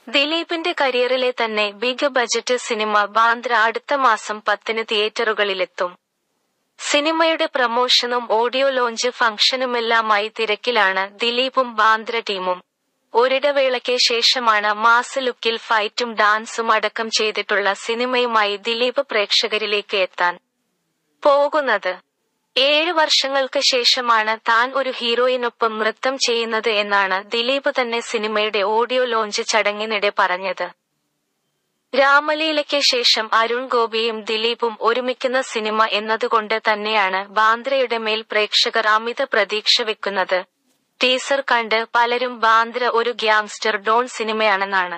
ദിലീപിന്റെ കരിയറിലെ തന്നെ ബിഗ് ബജറ്റ് സിനിമ ബാന്ദ്ര അടുത്ത മാസം പത്തിന് തിയേറ്ററുകളിലെത്തും സിനിമയുടെ പ്രമോഷനും ഓഡിയോ ലോഞ്ച് ഫംഗ്ഷനുമെല്ലാമായി തിരക്കിലാണ് ദിലീപും ബാന്ദ്ര ടീമും ഒരിടവേളയ്ക്ക് ശേഷമാണ് മാസ് ലുക്കിൽ ഫൈറ്റും ഡാൻസും അടക്കം ചെയ്തിട്ടുള്ള സിനിമയുമായി ദിലീപ് പ്രേക്ഷകരിലേക്ക് എത്താൻ പോകുന്നത് ഏഴ് വർഷങ്ങൾക്ക് ശേഷമാണ് താൻ ഒരു ഹീറോയിനൊപ്പം നൃത്തം ചെയ്യുന്നത് എന്നാണ് ദിലീപ് തന്നെ സിനിമയുടെ ഓഡിയോ ലോഞ്ച് ചടങ്ങിനിടെ പറഞ്ഞത് രാമലീലയ്ക്ക് ശേഷം അരുൺ ഗോപിയും ദിലീപും ഒരുമിക്കുന്ന സിനിമ എന്നതുകൊണ്ട് തന്നെയാണ് ബാന്ദ്രയുടെ മേൽ പ്രേക്ഷകർ അമിത പ്രതീക്ഷ വെക്കുന്നത് ടീസർ കണ്ട് പലരും ബാന്ദ്ര ഒരു ഗ്യാങ്സ്റ്റർ ഡോൺ സിനിമയാണെന്നാണ്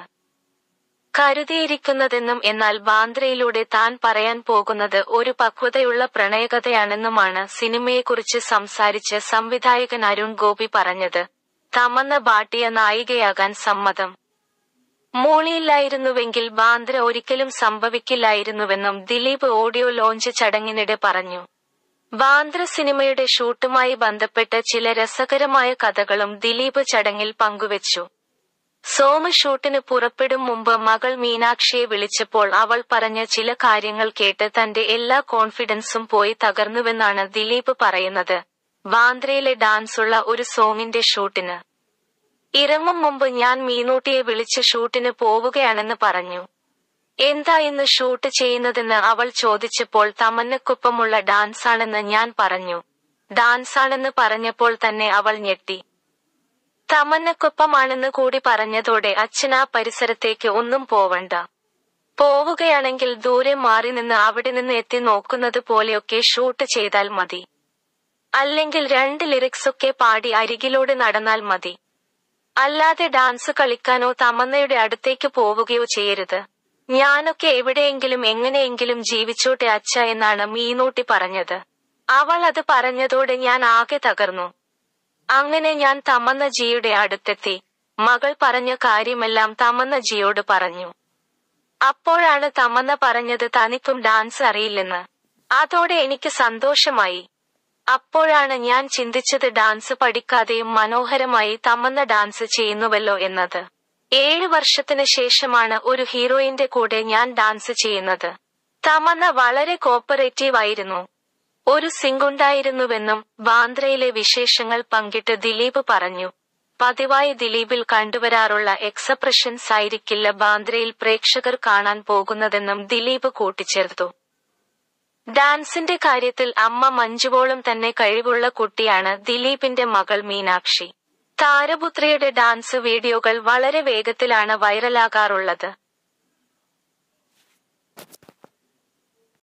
കരുതിയിരിക്കുന്നതെന്നും എന്നാൽ ബാന്ദ്രയിലൂടെ താൻ പറയാൻ പോകുന്നത് ഒരു പക്വതയുള്ള പ്രണയകഥയാണെന്നുമാണ് സിനിമയെക്കുറിച്ച് സംസാരിച്ച് സംവിധായകൻ അരുൺ ഗോപി പറഞ്ഞത് തമന്ന ഭാട്ടിയ നായികയാകാൻ സമ്മതം മൂളിയില്ലായിരുന്നുവെങ്കിൽ ബാന്ദ്ര ഒരിക്കലും സംഭവിക്കില്ലായിരുന്നുവെന്നും ദിലീപ് ഓഡിയോ ലോഞ്ച് ചടങ്ങിനിടെ പറഞ്ഞു ബാന്ദ്ര സിനിമയുടെ ഷൂട്ടുമായി ബന്ധപ്പെട്ട് ചില രസകരമായ കഥകളും ദിലീപ് ചടങ്ങിൽ പങ്കുവച്ചു സോമ ഷൂട്ടിന് പുറപ്പെടും മുമ്പ് മകൾ മീനാക്ഷിയെ വിളിച്ചപ്പോൾ അവൾ പറഞ്ഞ ചില കാര്യങ്ങൾ കേട്ട് തന്റെ എല്ലാ കോൺഫിഡൻസും പോയി തകർന്നുവെന്നാണ് ദിലീപ് പറയുന്നത് ബാന്ദ്രയിലെ ഡാൻസുള്ള ഒരു സോങ്ങിന്റെ ഷൂട്ടിന് ഇറങ്ങും മുമ്പ് ഞാൻ മീനൂട്ടിയെ വിളിച്ച് ഷൂട്ടിന് പോവുകയാണെന്ന് പറഞ്ഞു എന്താ ഇന്ന് ഷൂട്ട് ചെയ്യുന്നതെന്ന് അവൾ ചോദിച്ചപ്പോൾ തമന്നക്കൊപ്പമുള്ള ഡാൻസാണെന്ന് ഞാൻ പറഞ്ഞു ഡാൻസാണെന്ന് പറഞ്ഞപ്പോൾ തന്നെ അവൾ ഞെട്ടി തമന്നക്കൊപ്പമാണെന്ന് കൂടി പറഞ്ഞതോടെ അച്ഛൻ ആ പരിസരത്തേക്ക് ഒന്നും പോവണ്ട പോവുകയാണെങ്കിൽ ദൂരെ മാറി നിന്ന് അവിടെ നിന്ന് എത്തി നോക്കുന്നത് പോലെയൊക്കെ ഷൂട്ട് ചെയ്താൽ മതി അല്ലെങ്കിൽ രണ്ട് ലിറിക്സൊക്കെ പാടി അരികിലൂടെ നടന്നാൽ മതി അല്ലാതെ ഡാൻസ് കളിക്കാനോ തമന്നയുടെ അടുത്തേക്ക് പോവുകയോ ചെയ്യരുത് ഞാനൊക്കെ എവിടെയെങ്കിലും എങ്ങനെയെങ്കിലും ജീവിച്ചോട്ടെ അച്ഛ എന്നാണ് മീനൂട്ടി പറഞ്ഞത് അവൾ അത് പറഞ്ഞതോടെ ഞാൻ ആകെ തകർന്നു അങ്ങനെ ഞാൻ തമന്ന ജിയുടെ അടുത്തെത്തി മകൾ പറഞ്ഞ കാര്യമെല്ലാം തമന്ന ജിയോട് പറഞ്ഞു അപ്പോഴാണ് തമന്ന പറഞ്ഞത് തനിക്കും ഡാൻസ് അറിയില്ലെന്ന് അതോടെ എനിക്ക് സന്തോഷമായി അപ്പോഴാണ് ഞാൻ ചിന്തിച്ചത് ഡാൻസ് പഠിക്കാതെയും മനോഹരമായി തമന്ന ഡാൻസ് ചെയ്യുന്നുവല്ലോ എന്നത് ഏഴ് വർഷത്തിന് ശേഷമാണ് ഒരു ഹീറോയിന്റെ കൂടെ ഞാൻ ഡാൻസ് ചെയ്യുന്നത് തമന്ന വളരെ കോപ്പറേറ്റീവ് ആയിരുന്നു ഒരു സിങ്കുണ്ടായിരുന്നുവെന്നും ബാന്ദ്രയിലെ വിശേഷങ്ങൾ പങ്കിട്ട് ദിലീപ് പറഞ്ഞു പതിവായി ദിലീപിൽ കണ്ടുവരാറുള്ള എക്സപ്രഷൻസ് ആയിരിക്കില്ല ബാന്ദ്രയിൽ പ്രേക്ഷകർ കാണാൻ പോകുന്നതെന്നും ദിലീപ് കൂട്ടിച്ചേർത്തു ഡാൻസിന്റെ കാര്യത്തിൽ അമ്മ മഞ്ജുവോളം തന്നെ കഴിവുള്ള കുട്ടിയാണ് ദിലീപിന്റെ മകൾ മീനാക്ഷി താരപുത്രിയുടെ ഡാൻസ് വീഡിയോകൾ വളരെ വേഗത്തിലാണ് വൈറലാകാറുള്ളത്